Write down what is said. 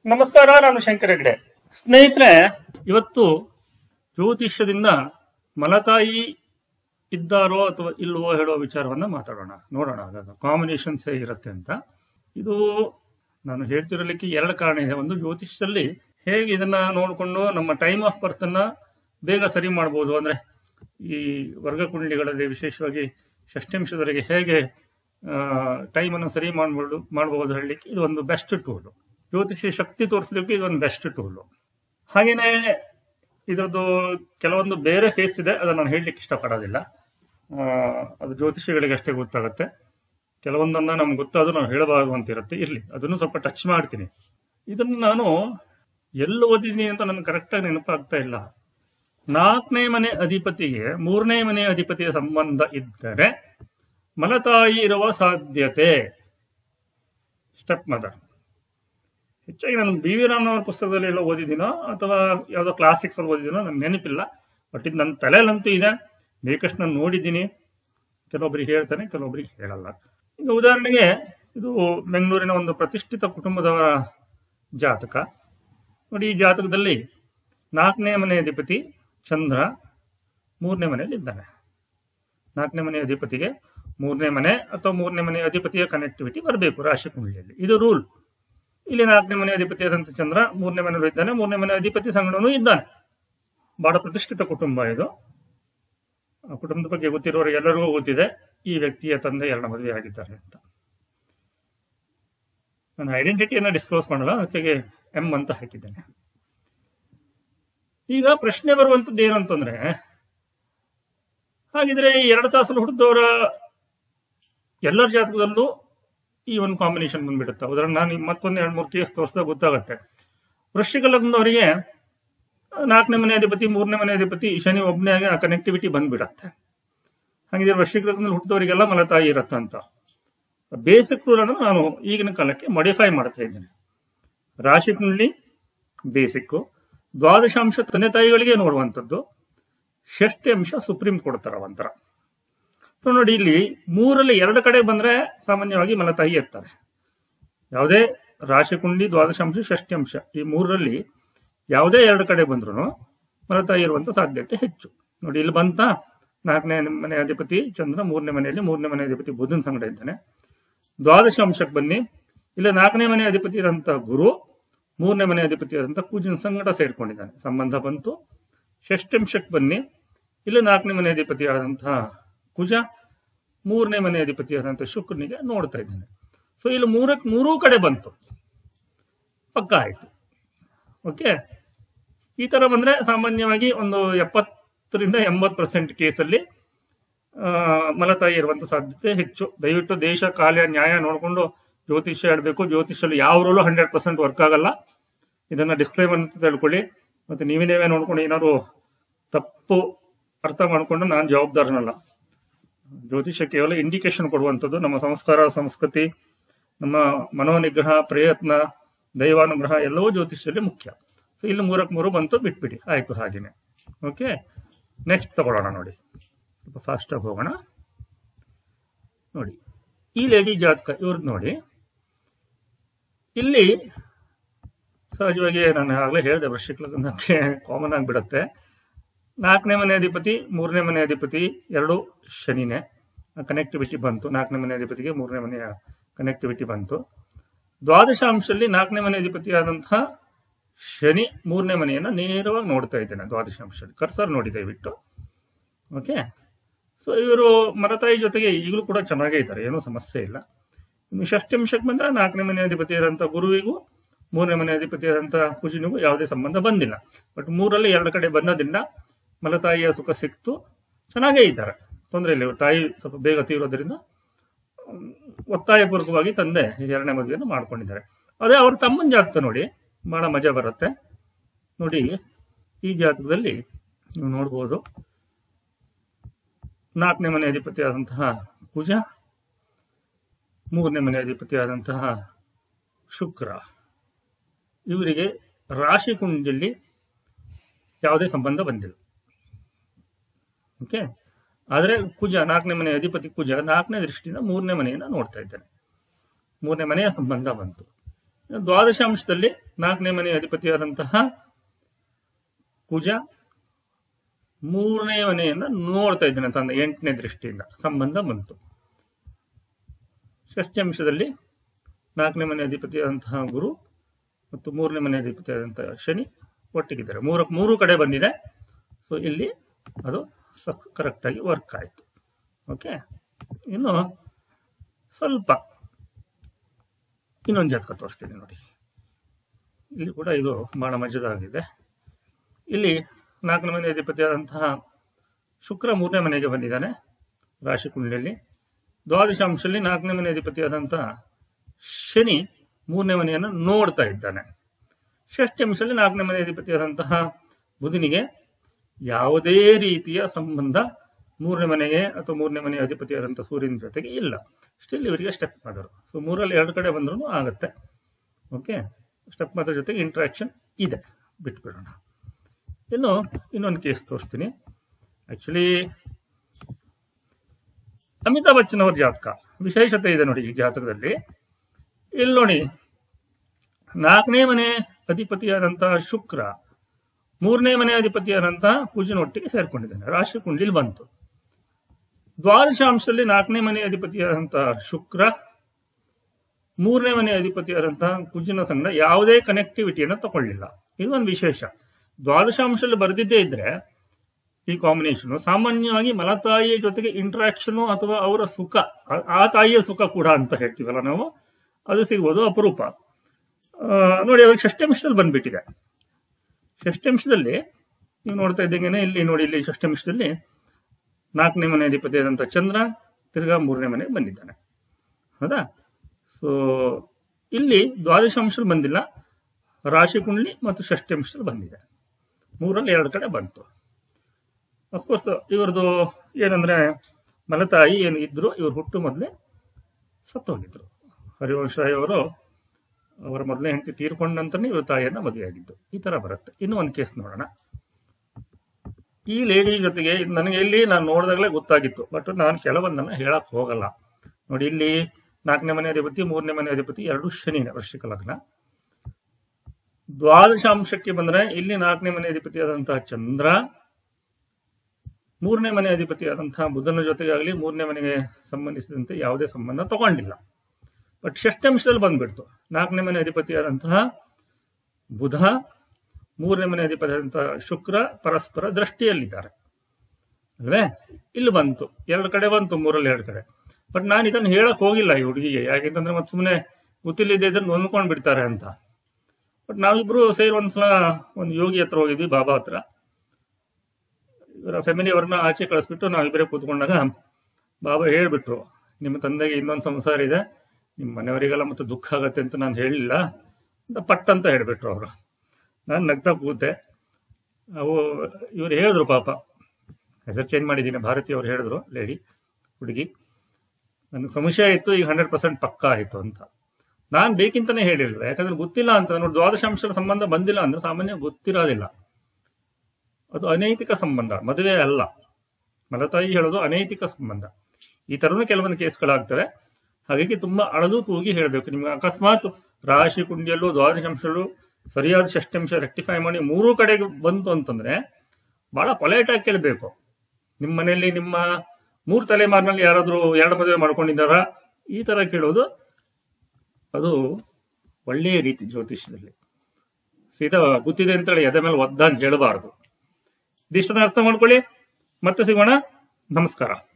ನಮಸ್ಕಾರ ನಾನು ಶಂಕರ ಹೆಗ್ಡೆ ಸ್ನೇಹಿತರೆ ಇವತ್ತು ಜ್ಯೋತಿಷ್ಯದಿಂದ ಮಲತಾಯಿ ಇದ್ದಾರೋ ಅಥವಾ ಇಲ್ವೋ ಹೇಳೋ ವಿಚಾರವನ್ನ ಮಾತಾಡೋಣ ನೋಡೋಣ ಅದರ ಕಾಂಬಿನೇಷನ್ಸ್ ಹೇಗಿರುತ್ತೆ ಅಂತ ಇದು ನಾನು ಹೇಳ್ತಿರಲಿಕ್ಕೆ ಎರಡು ಕಾರಣ ಇದೆ ಒಂದು ಜ್ಯೋತಿಷ್ಯದಲ್ಲಿ ಹೇಗೆ ಇದನ್ನ ನೋಡಿಕೊಂಡು ನಮ್ಮ ಟೈಮ್ ಆಫ್ ಬರ್ತ್ ಅನ್ನ ಬೇಗ ಸರಿ ಮಾಡ್ಬೋದು ಅಂದ್ರೆ ಈ ವರ್ಗಕುಂಡಲಿಗಳಲ್ಲಿ ವಿಶೇಷವಾಗಿ ಷಷ್ಠಂಶದವರೆಗೆ ಹೇಗೆ ಟೈಮ್ ಅನ್ನು ಸರಿ ಮಾಡ್ಬೋದು ಮಾಡಬಹುದು ಹೇಳಲಿಕ್ಕೆ ಇದು ಒಂದು ಬೆಸ್ಟ್ ಟೂಲ್ ಜ್ಯೋತಿಷಿ ಶಕ್ತಿ ತೋರಿಸಲಿಕ್ಕೆ ಇದೊಂದು ಬೆಸ್ಟ್ ಟೂಲ್ ಹಾಗೇನೆ ಇದರದ್ದು ಕೆಲವೊಂದು ಬೇರೆ ಫೇಸ್ ಇದೆ ಅದನ್ನು ನಾನು ಹೇಳಲಿಕ್ಕೆ ಇಷ್ಟಪಡೋದಿಲ್ಲ ಆ, ಅದು ಜ್ಯೋತಿಷಿಗಳಿಗೆ ಅಷ್ಟೇ ಗೊತ್ತಾಗುತ್ತೆ ಕೆಲವೊಂದನ್ನ ನಮ್ಗೆ ಗೊತ್ತಾದ್ರೂ ನಾವು ಹೇಳಬಾರದು ಅಂತ ಇರುತ್ತೆ ಇರ್ಲಿ ಅದನ್ನು ಸ್ವಲ್ಪ ಟಚ್ ಮಾಡ್ತೀನಿ ಇದನ್ನು ನಾನು ಎಲ್ಲಿ ಓದಿದ್ದೀನಿ ಅಂತ ನನಗೆ ಕರೆಕ್ಟಾಗಿ ನೆನಪಾಗ್ತಾ ಇಲ್ಲ ನಾಲ್ಕನೇ ಮನೆ ಅಧಿಪತಿಗೆ ಮೂರನೇ ಮನೆ ಅಧಿಪತಿಯ ಸಂಬಂಧ ಇದ್ದರೆ ಮಲತಾಯಿ ಇರುವ ಸಾಧ್ಯತೆ ಸ್ಟೆಪ್ ಮದರ್ ಹೆಚ್ಚಾಗಿ ನಾನು ಬಿ ವಿ ರಾಮನ್ ಅವ್ರ ಪುಸ್ತಕದಲ್ಲಿ ಎಲ್ಲ ಓದಿದ್ದೀನೋ ಅಥವಾ ಯಾವುದೋ ಕ್ಲಾಸಿಕ್ಸ್ ಅಲ್ಲಿ ಓದಿದ್ದೀನೋ ನನಗೆ ನೆನಪಿಲ್ಲ ಬಟ್ ಇದು ನನ್ನ ತಲೆಯಲ್ಲಂತೂ ಇದೆ ಬೇಕಷ್ಟು ನಾನು ನೋಡಿದ್ದೀನಿ ಕೆಲವೊಬ್ಬರಿಗೆ ಹೇಳ್ತಾನೆ ಕೆಲವೊಬ್ಬರಿಗೆ ಹೇಳಲ್ಲ ಈಗ ಉದಾಹರಣೆಗೆ ಇದು ಬೆಂಗಳೂರಿನ ಒಂದು ಪ್ರತಿಷ್ಠಿತ ಕುಟುಂಬದವರ ಜಾತಕ ನೋಡಿ ಈ ಜಾತಕದಲ್ಲಿ ನಾಲ್ಕನೇ ಮನೆ ಅಧಿಪತಿ ಚಂದ್ರ ಮೂರನೇ ಮನೆಯಲ್ಲಿ ಇದ್ದಾನೆ ನಾಲ್ಕನೇ ಮನೆ ಅಧಿಪತಿಗೆ ಮೂರನೇ ಮನೆ ಅಥವಾ ಮೂರನೇ ಮನೆ ಅಧಿಪತಿಯ ಕನೆಕ್ಟಿವಿಟಿ ಬರಬೇಕು ರಾಶಿ ಕುಂಡಲಿಯಲ್ಲಿ ಇದು ರೂಲ್ ಇಲ್ಲಿ ನಾಲ್ಕನೇ ಮನೆ ಅಧಿಪತಿಯಾದಂಥ ಚಂದ್ರ ಮೂರನೇ ಮನೆಯಲ್ಲೂ ಇದ್ದಾನೆ ಮೂರನೇ ಮನೆ ಅಧಿಪತಿ ಸಂಗಡನೂ ಇದ್ದಾನೆ ಬಹಳ ಪ್ರತಿಷ್ಠಿತ ಕುಟುಂಬ ಇದು ಆ ಕುಟುಂಬದ ಬಗ್ಗೆ ಗೊತ್ತಿರೋರು ಎಲ್ಲರಿಗೂ ಗೊತ್ತಿದೆ ಈ ವ್ಯಕ್ತಿಯ ತಂದೆ ಎರಡು ಮದುವೆ ಆಗಿದ್ದಾರೆ ಅಂತ ನಾನು ಐಡೆಂಟಿಟಿಯನ್ನು ಡಿಸ್ಕ್ಲೋಸ್ ಮಾಡಲ್ಲ ಅದಕ್ಕೆ ಎಂ ಅಂತ ಹಾಕಿದ್ದೇನೆ ಈಗ ಪ್ರಶ್ನೆ ಬರುವಂತದ್ದು ಏನು ಅಂತಂದ್ರೆ ಹಾಗಿದ್ರೆ ಈ ಎರಡು ತಾಸಲ್ಲಿ ಹುಟ್ಟಿದವರ ಎಲ್ಲರ ಜಾತಕದಲ್ಲೂ ಈ ಒಂದು ಕಾಂಬಿನೇಷನ್ ಬಂದ್ಬಿಡುತ್ತೆ ಉದಾಹರಣೆ ನಾನು ಮತ್ತೊಂದು ಎರಡು ಮೂರು ಕೇಸ್ ತೋರಿಸಿದಾಗ ಗೊತ್ತಾಗುತ್ತೆ ವೃಶ್ಚಿಕ ಲಗ್ನದವರಿಗೆ ನಾಲ್ಕನೇ ಮನೆ ಅಧಿಪತಿ ಮೂರನೇ ಮನೆ ಅಧಿಪತಿ ಶನಿ ಒಬ್ಬನೇ ಆಗಿ ಆ ಕನೆಕ್ಟಿವಿಟಿ ಬಂದ್ಬಿಡತ್ತೆ ಹಾಗಿದ್ರೆ ವೃಶ್ಚಿಕ ಲಗ್ನದಲ್ಲಿ ಹುಟ್ಟಿದವರಿಗೆಲ್ಲ ಮಲತಾಯಿ ಇರತ್ತೆ ಅಂತ ಬೇಸಿಕ್ ರೂಲ್ ಅನ್ನು ನಾನು ಈಗಿನ ಕಾಲಕ್ಕೆ ಮಾಡಿಫೈ ಮಾಡ್ತಾ ಇದ್ದೇನೆ ರಾಶಿ ಕುಂಡಲಿ ಬೇಸಿಕ್ಕು ದ್ವಾದಶಾಂಶ ತಂದೆ ತಾಯಿಗಳಿಗೆ ನೋಡುವಂಥದ್ದು ಷಷ್ಠಿ ಅಂಶ ಸುಪ್ರೀಂ ಕೊಡ್ತಾರ ಒಂಥರ ಸೊ ನೋಡಿ ಇಲ್ಲಿ ಮೂರಲ್ಲಿ ಎರಡು ಕಡೆ ಬಂದ್ರೆ ಸಾಮಾನ್ಯವಾಗಿ ಮಲತಾಯಿ ಇರ್ತಾರೆ ಯಾವುದೇ ರಾಶಿ ಕುಂಡಲಿ ದ್ವಾದಶಾಂಶ ಷಷ್ಠ್ಯಂಶ ಈ ಮೂರರಲ್ಲಿ ಯಾವುದೇ ಎರಡು ಕಡೆ ಬಂದ್ರು ಮಲತಾಯಿ ಇರುವಂತ ಸಾಧ್ಯತೆ ಹೆಚ್ಚು ನೋಡಿ ಇಲ್ಲಿ ಬಂತ ನಾಲ್ಕನೇ ಮನೆ ಅಧಿಪತಿ ಚಂದ್ರ ಮೂರನೇ ಮನೆಯಲ್ಲಿ ಮೂರನೇ ಮನೆ ಅಧಿಪತಿ ಬುಧನ್ ಸಂಗಡ ಇದ್ದಾನೆ ದ್ವಾದಶ ಅಂಶಕ್ಕೆ ಬನ್ನಿ ಇಲ್ಲ ನಾಲ್ಕನೇ ಮನೆ ಅಧಿಪತಿ ಇರೋಂಥ ಗುರು ಮೂರನೇ ಮನೆ ಅಧಿಪತಿ ಆದಂಥ ಕುಜನ ಸಂಗಡ ಸೇರ್ಕೊಂಡಿದ್ದಾನೆ ಸಂಬಂಧ ಬಂತು ಷಷ್ಠಂಶಕ್ಕೆ ಬನ್ನಿ ಇಲ್ಲ ನಾಲ್ಕನೇ ಮನೆ ಅಧಿಪತಿ ಆದಂತಹ ಕುಜ ಮೂರನೇ ಮನೆ ಅಧಿಪತಿ ಆದಂಥ ಶುಕ್ರನಿಗೆ ನೋಡ್ತಾ ಇದ್ದಾನೆ ಸೊ ಇಲ್ಲಿ ಮೂರಕ್ಕೆ ಮೂರೂ ಕಡೆ ಬಂತು ಪಕ್ಕ ಆಯ್ತು ಓಕೆ ಈ ತರ ಬಂದ್ರೆ ಸಾಮಾನ್ಯವಾಗಿ ಒಂದು ಎಪ್ಪತ್ತರಿಂದ ಎಂಬತ್ತು ಪರ್ಸೆಂಟ್ ಕೇಸಲ್ಲಿ ಆ, ಮಲತಾಯಿ ಇರುವಂತ ಸಾಧ್ಯತೆ ಹೆಚ್ಚು ದಯವಿಟ್ಟು ದೇಶ ಕಾಲ ನ್ಯಾಯ ನೋಡಿಕೊಂಡು ಜ್ಯೋತಿಷ್ಯ ಹೇಳಬೇಕು ಜ್ಯೋತಿಷ್ಯಲ್ಲಿ ಯಾವ ರೂಲು ಹಂಡ್ರೆಡ್ ಪರ್ಸೆಂಟ್ ವರ್ಕ್ ಆಗಲ್ಲ ಇದನ್ನ ಡಿಸ್ಕ್ಲೈಮರ್ ಅಂತ ತಿಳ್ಕೊಳ್ಳಿ ಮತ್ತೆ ನೀವೇ ನೀವೇ ನೋಡ್ಕೊಂಡು ಏನಾದ್ರು ತಪ್ಪು ಅರ್ಥ ಮಾಡ್ಕೊಂಡು ನಾನು ಜವಾಬ್ದಾರನಲ್ಲ ಜ್ಯೋತಿಷ್ಯ ಕೇವಲ ಇಂಡಿಕೇಶನ್ ಕೊಡುವಂಥದ್ದು ನಮ್ಮ ಸಂಸ್ಕಾರ ಸಂಸ್ಕೃತಿ ನಮ್ಮ ಮನೋನಿಗ್ರಹ ಪ್ರಯತ್ನ ದೈವಾನುಗ್ರಹ ಎಲ್ಲವೂ ಜ್ಯೋತಿಷ್ಯದಲ್ಲಿ ಮುಖ್ಯ ಸೊ ಇಲ್ಲಿ ಮೂರಕ್ಕೆ ಮೂರು ಬಂತು ಬಿಟ್ಬಿಡಿ ಆಯ್ತು ಹಾಗೇನೆ ಓಕೆ ನೆಕ್ಸ್ಟ್ ತಗೊಳ್ಳೋಣ ನೋಡಿ ಸ್ವಲ್ಪ ಫಾಸ್ಟಾಗಿ ಹೋಗೋಣ ನೋಡಿ ಈ ಲೇಡಿ ಜಾತಕ ಇವ್ರದ್ದು ನೋಡಿ ಇಲ್ಲಿ ಸಹಜವಾಗಿ ನಾನು ಆಗಲೇ ಹೇಳಿದೆ ವೃಶ್ಚಿಕಲಗ್ನಕ್ಕೆ ಕಾಮನ್ ಆಗಿಬಿಡುತ್ತೆ ನಾಲ್ಕನೇ ಮನೆ ಅಧಿಪತಿ ಮೂರನೇ ಮನೆ ಅಧಿಪತಿ ಎರಡು ಶನಿನೇ ಕನೆಕ್ಟಿವಿಟಿ ಬಂತು ನಾಲ್ಕನೇ ಮನೆ ಅಧಿಪತಿಗೆ ಮೂರನೇ ಮನೆಯ ಕನೆಕ್ಟಿವಿಟಿ ಬಂತು ದ್ವಾದಶ ಅಂಶದಲ್ಲಿ ನಾಲ್ಕನೇ ಮನೆ ಅಧಿಪತಿ ಆದಂತಹ ಶನಿ ಮೂರನೇ ಮನೆಯನ್ನ ನೇರವಾಗಿ ನೋಡ್ತಾ ಇದ್ದೇನೆ ದ್ವಾದಶ ಅಂಶದಲ್ಲಿ ಕರ್ಸರ್ ನೋಡಿ ದಯವಿಟ್ಟು ಓಕೆ ಸೊ ಇವರು ಮರತಾಯಿ ಜೊತೆಗೆ ಈಗಲೂ ಕೂಡ ಚೆನ್ನಾಗೇ ಇದ್ದಾರೆ ಏನೂ ಸಮಸ್ಯೆ ಇಲ್ಲ ಇನ್ನು ಷಷ್ಠಂಶಕ್ಕೆ ಬಂದ್ರೆ ನಾಲ್ಕನೇ ಮನೆ ಅಧಿಪತಿ ಆದಂಥ ಗುರುವಿಗೂ ಮೂರನೇ ಮನೆ ಅಧಿಪತಿ ಆದಂಥ ಕುಜಿನಿಗೂ ಯಾವುದೇ ಸಂಬಂಧ ಬಂದಿಲ್ಲ ಬಟ್ ಮೂರಲ್ಲಿ ಎರಡು ಕಡೆ ಬಂದದ್ರಿಂದ ಮಲತಾಯಿಯ ಸುಖ ಸಿಕ್ತು ಚೆನ್ನಾಗೇ ಇದ್ದಾರೆ ತೊಂದರೆ ಇಲ್ಲ ಇವ್ರ ತಾಯಿ ಸ್ವಲ್ಪ ಬೇಗ ತೀರೋದ್ರಿಂದ ಹ್ಮ್, ಒತ್ತಾಯಪೂರ್ವಕವಾಗಿ ತಂದೆ ಈ ಎರಡನೇ ಮದುವೆಯನ್ನು ಮಾಡ್ಕೊಂಡಿದ್ದಾರೆ ಅದೇ ಅವ್ರ ತಮ್ಮನ ಜಾತಕ ನೋಡಿ ಬಹಳ ಮಜಾ ಬರುತ್ತೆ ನೋಡಿ ಈ ಜಾತಕದಲ್ಲಿ ನೀವು ನೋಡ್ಬೋದು ನಾಲ್ಕನೇ ಮನೆ ಅಧಿಪತಿ ಆದಂತಹ ಕುಜ ಮೂರನೇ ಮನೆ ಅಧಿಪತಿ ಆದಂತಹ ಶುಕ್ರ ಇವರಿಗೆ ರಾಶಿ ಕುಂಡಲ್ಲಿ ಯಾವುದೇ ಸಂಬಂಧ ಬಂದಿಲ್ಲ ಓಕೆ ಆದರೆ ಕುಜ ನಾಲ್ಕನೇ ಮನೆ ಅಧಿಪತಿ ಕುಜ ನಾಲ್ಕನೇ ದೃಷ್ಟಿಯಿಂದ ಮೂರನೇ ಮನೆಯನ್ನ ನೋಡ್ತಾ ಇದ್ದಾನೆ ಮೂರನೇ ಮನೆಯ ಸಂಬಂಧ ಬಂತು ದ್ವಾದಶಾಂಶದಲ್ಲಿ ನಾಲ್ಕನೇ ಮನೆ ಅಧಿಪತಿಯಾದಂತಹ ಕುಜ ಮೂರನೇ ಮನೆಯಿಂದ ನೋಡ್ತಾ ಇದ್ದಾನೆ ತನ್ನ ಎಂಟನೇ ದೃಷ್ಟಿಯಿಂದ ಸಂಬಂಧ ಬಂತು ಷಷ್ಠ್ಯಾಂಶದಲ್ಲಿ ನಾಲ್ಕನೇ ಮನೆ ಅಧಿಪತಿಯಾದಂತಹ ಗುರು ಮತ್ತು ಮೂರನೇ ಮನೆ ಅಧಿಪತಿಯಾದಂತಹ ಶನಿ ಒಟ್ಟಿಗಿದ್ದಾರೆ ಮೂರ ಮೂರು ಕಡೆ ಬಂದಿದೆ ಸೊ ಇಲ್ಲಿ ಅದು ಕರೆಕ್ಟಾಗಿ ವರ್ಕ್ ಆಯಿತು ಓಕೆ ಇನ್ನು ಸ್ವಲ್ಪ ಇನ್ನೊಂದು ಜಾತಕ ತೋರಿಸ್ತೀನಿ ನೋಡಿ ಇಲ್ಲಿ ಕೂಡ ಇದು ಬಹಳ ಮಜದಾಗಿದೆ ಇಲ್ಲಿ ನಾಲ್ಕನೇ ಮನೆ ಅಧಿಪತಿಯಾದಂತಹ ಶುಕ್ರ ಮೂರನೇ ಮನೆಗೆ ಬಂದಿದ್ದಾನೆ ರಾಶಿ ಕುಂಡಲಿಯಲ್ಲಿ ದ್ವಾದಶಾಂಶದಲ್ಲಿ ನಾಲ್ಕನೇ ಮನೆ ಅಧಿಪತಿಯಾದಂತಹ ಶನಿ ಮೂರನೇ ಮನೆಯನ್ನು ನೋಡ್ತಾ ಇದ್ದಾನೆ ಷಷ್ಠ್ಯಂಶದಲ್ಲಿ ನಾಲ್ಕನೇ ಮನೆ ಅಧಿಪತಿಯಾದಂತಹ ಬುಧನಿಗೆ ಯಾವುದೇ ರೀತಿಯ ಸಂಬಂಧ ಮೂರನೇ ಮನೆಗೆ ಅಥವಾ ಮೂರನೇ ಮನೆಯ ಅಧಿಪತಿಯಾದಂತಹ ಸೂರ್ಯನ ಜೊತೆಗೆ ಇಲ್ಲ ಸ್ಟಿಲ್ ಇವರಿಗೆ ಸ್ಟೆಪ್ ಮದರ್ ಸೊ ಮೂರಲ್ಲಿ ಎರಡು ಕಡೆ ಬಂದ್ರೂ ಆಗುತ್ತೆ ಓಕೆ ಸ್ಟೆಪ್ ಮದರ್ ಜೊತೆಗೆ ಇಂಟ್ರಾಕ್ಷನ್ ಇದೆ ಬಿಟ್ಬಿಡೋಣ ಇನ್ನು ಇನ್ನೊಂದು ಕೇಸ್ ತೋರಿಸ್ತೀನಿ ಆಕ್ಚುಲಿ ಅಮಿತಾಬ್ ಬಚ್ಚನ್ ಅವ್ರ ಜಾತಕ ವಿಶೇಷತೆ ಇದೆ ನೋಡಿ ಈ ಜಾತಕದಲ್ಲಿ ಇಲ್ಲಿ ನೋಡಿ ನಾಲ್ಕನೇ ಮನೆ ಅಧಿಪತಿಯಾದಂತಹ ಶುಕ್ರ ಮೂರನೇ ಮನೆ ಅಧಿಪತಿಯಾದಂತಹ ಕುಜನೊಟ್ಟಿಗೆ ಸೇರ್ಕೊಂಡಿದ್ದಾನೆ ರಾಶಿ ಕುಂಡಿಲ್ ಬಂತು ದ್ವಾದಶಾಂಶದಲ್ಲಿ ನಾಲ್ಕನೇ ಮನೆ ಅಧಿಪತಿಯಾದಂತಹ ಶುಕ್ರ ಮೂರನೇ ಮನೆ ಅಧಿಪತಿಯಾದಂತಹ ಕುಜನ ಸಂಘ ಯಾವುದೇ ಕನೆಕ್ಟಿವಿಟಿಯನ್ನು ತಗೊಳ್ಳಿಲ್ಲ ಇದು ಒಂದು ವಿಶೇಷ ದ್ವಾದಶಾಂಶದಲ್ಲಿ ಬರೆದಿದ್ದೇ ಇದ್ರೆ ಈ ಕಾಂಬಿನೇಷನ್ ಸಾಮಾನ್ಯವಾಗಿ ಮಲತಾಯಿಯ ಜೊತೆಗೆ ಇಂಟ್ರಾಕ್ಷನ್ ಅಥವಾ ಅವರ ಸುಖ ಆ- ಆ ತಾಯಿಯ ಸುಖ ಕೂಡ ಅಂತ ಹೇಳ್ತೀವಲ್ಲ ನಾವು ಅದು ಸಿಗ್ಬೋದು ಅಪರೂಪ ಆ, ನೋಡಿ ಅವ್ರಿಗೆ ಷಷ್ಠಂಶದಲ್ಲಿ ಬಂದ್ಬಿಟ್ಟಿದೆ ಷಷ್ಠಂಶದಲ್ಲಿ ನೀವು ನೋಡ್ತಾ ಇದ್ದಂಗೆನೆ ಇಲ್ಲಿ ನೋಡಿ ಇಲ್ಲಿ ಷಷ್ಠಂಶದಲ್ಲಿ ನಾಲ್ಕನೇ ಮನೆ ಅಧಿಪತಿಯಾದಂಥ ಚಂದ್ರ ತಿರ್ಗಾ ಮೂರನೇ ಮನೆಗೆ ಬಂದಿದ್ದಾನೆ ಹೌದಾ ಸೊ ಇಲ್ಲಿ ದ್ವಾದಶಾಂಶದಲ್ಲಿ ಬಂದಿಲ್ಲ ರಾಶಿ ಕುಂಡ್ಲಿ ಮತ್ತು ಷಷ್ಠಂಶದಲ್ಲಿ ಬಂದಿದೆ ಮೂರಲ್ಲಿ ಎರಡು ಕಡೆ ಬಂತು ಅಫ್ಕೋರ್ಸ್ ಇವ್ರದ್ದು ಏನಂದ್ರೆ ಮಲತಾಯಿ ಏನು ಇದ್ರು ಇವ್ರು ಹುಟ್ಟು ಮೊದಲೇ ಸತ್ತೋಗಿದ್ರು ಹರಿವಂಶ ಅವರು ಅವರ ಮೊದಲನೇ ಹೆಂಡತಿ ತೀರ್ಕೊಂಡ ನಂತರನೇ ಇವ್ರ ತಾಯಿಯನ್ನ ಮದುವೆಯಾಗಿದ್ದು ಈ ತರ ಬರುತ್ತೆ ಇನ್ನೂ ಒಂದು ಕೇಸ್ ನೋಡೋಣ ಈ ಲೇಡಿ ಜೊತೆಗೆ ಇದು ನನಗೆ ಇಲ್ಲಿ ನಾನು ನೋಡಿದಾಗಲೇ ಗೊತ್ತಾಗಿತ್ತು ಬಟ್ ನಾನು ಕೆಲವೊಂದನ್ನ ಹೇಳಕ್ ಹೋಗಲ್ಲ ನೋಡಿ ಇಲ್ಲಿ ನಾಲ್ಕನೇ ಮನೆ ಅಧಿಪತಿ ಮೂರನೇ ಮನೆ ಅಧಿಪತಿ ಎರಡು ಶನಿನ ವೃಶ್ಚಿಕ ಲಗ್ನ ದ್ವಾದಶಾಂಶಕ್ಕೆ ಬಂದ್ರೆ ಇಲ್ಲಿ ನಾಲ್ಕನೇ ಮನೆ ಅಧಿಪತಿಯಾದಂತಹ ಚಂದ್ರ ಮೂರನೇ ಮನೆ ಅಧಿಪತಿಯಾದಂತಹ ಬುಧನ ಜೊತೆಗಾಗಲಿ ಮೂರನೇ ಮನೆಗೆ ಸಂಬಂಧಿಸಿದಂತೆ ಯಾವುದೇ ಸಂಬಂಧ ತಗೊಂಡಿಲ್ಲ ಬಟ್ ಷಷ್ಠಂಶದಲ್ಲಿ ಬಂದ್ಬಿಡ್ತು ನಾಲ್ಕನೇ ಮನೆ ಅಧಿಪತಿಯಾದಂತಹ ಬುಧ ಮೂರನೇ ಮನೆ ಅಧಿಪತಿಯಾದಂತಹ ಶುಕ್ರ ಪರಸ್ಪರ ದೃಷ್ಟಿಯಲ್ಲಿದ್ದಾರೆ ಅಲ್ವೇ ಇಲ್ಲಿ ಬಂತು ಎರಡು ಕಡೆ ಬಂತು ಮೂರಲ್ಲಿ ಎರಡು ಕಡೆ ಬಟ್ ನಾನು ಇದನ್ನು ಹೇಳಕ್ ಹೋಗಿಲ್ಲ ಈ ಹುಡುಗಿಗೆ ಯಾಕೆಂತಂದ್ರೆ ಮತ್ತೆ ಸುಮ್ಮನೆ ಗೊತ್ತಿಲ್ಲದೆ ಇದನ್ನು ಹೊಂದ್ಕೊಂಡ್ ಬಿಡ್ತಾರೆ ಅಂತ ಬಟ್ ನಾವಿಬ್ರು ಸೇರಿ ಒಂದ್ಸಲ ಒಂದು ಯೋಗಿ ಹತ್ರ ಹೋಗಿದ್ವಿ ಬಾಬಾ ಹತ್ರ ಇವರ ಫ್ಯಾಮಿಲಿಯವ್ರನ್ನ ಆಚೆ ಕಳಿಸ್ಬಿಟ್ಟು ನಾವಿಬ್ಬರೇ ಕೂತ್ಕೊಂಡಾಗ ಬಾಬಾ ಹೇಳ್ಬಿಟ್ರು ನಿಮ್ಮ ತಂದೆಗೆ ಇನ್ನೊಂದು ಸಂಸಾರ ಇದೆ ನಿಮ್ಮ ಮನೆಯವರಿಗೆಲ್ಲ ಮತ್ತೆ ದುಃಖ ಆಗತ್ತೆ ಅಂತ ನಾನು ಹೇಳಿಲ್ಲ ಅಂತ ಪಟ್ ಅಂತ ಹೇಳ್ಬಿಟ್ರು ಅವರು ನಾನು ನಗ್ತಾ ಕೂತೆ ಅವು ಇವ್ರು ಹೇಳಿದ್ರು ಪಾಪ ಹೆಸರು ಚೇಂಜ್ ಮಾಡಿದ್ದೀನಿ ಭಾರತಿ ಅವ್ರು ಹೇಳಿದ್ರು ಲೇಡಿ ಹುಡುಗಿ ನನಗೆ ಸಂಶಯ ಇತ್ತು ಈಗ ಹಂಡ್ರೆಡ್ ಪರ್ಸೆಂಟ್ ಪಕ್ಕಾ ಆಯಿತು ಅಂತ ನಾನು ಬೇಕಿಂತಾನೆ ಹೇಳಿರಲಿಲ್ಲ ಯಾಕಂದ್ರೆ ಗೊತ್ತಿಲ್ಲ ಅಂತ ನೋಡಿ ದ್ವಾದಶಾಂಶದ ಸಂಬಂಧ ಬಂದಿಲ್ಲ ಅಂದ್ರೆ ಸಾಮಾನ್ಯ ಗೊತ್ತಿರೋದಿಲ್ಲ ಅದು ಅನೈತಿಕ ಸಂಬಂಧ ಮದುವೆ ಅಲ್ಲ ಮಲತಾಯಿ ಹೇಳೋದು ಅನೈತಿಕ ಸಂಬಂಧ ಈ ತರನು ಕೆಲವೊಂದು ಕೇಸ್ಗಳಾಗ್ತವೆ ಹಾಗಾಗಿ ತುಂಬಾ ಅಳದು ತೂಗಿ ಹೇಳಬೇಕು ನಿಮ್ಗೆ ಅಕಸ್ಮಾತ್ ರಾಶಿ ಕುಂಡಿಯಲ್ಲೂ ದ್ವಾದಶಾಂಶಲ್ಲೂ ಸರಿಯಾದ ಷಷ್ಠಂಶ ರೆಕ್ಟಿಫೈ ಮಾಡಿ ಮೂರೂ ಕಡೆಗೆ ಬಂತು ಅಂತಂದ್ರೆ ಬಹಳ ಪೊಲೈಟ್ ಆಗಿ ಕೇಳಬೇಕು ನಿಮ್ಮ ಮನೆಯಲ್ಲಿ ನಿಮ್ಮ ಮೂರು ತಲೆಮಾರಿನಲ್ಲಿ ಯಾರಾದ್ರೂ ಎರಡು ಮದುವೆ ಮಾಡ್ಕೊಂಡಿದ್ದಾರಾ ಈ ತರ ಕೇಳೋದು ಅದು ಒಳ್ಳೆಯ ರೀತಿ ಜ್ಯೋತಿಷ್ಯದಲ್ಲಿ ಸೀದಾ ಗೊತ್ತಿದೆ ಅಂತೇಳಿ ಎದೆ ಮೇಲೆ ಒದ್ದಾಗಿ ಹೇಳಬಾರದು ಇದಿಷ್ಟನ್ನ ಅರ್ಥ ಮಾಡ್ಕೊಳ್ಳಿ ಮತ್ತೆ ಸಿಗೋಣ ನಮಸ್ಕಾರ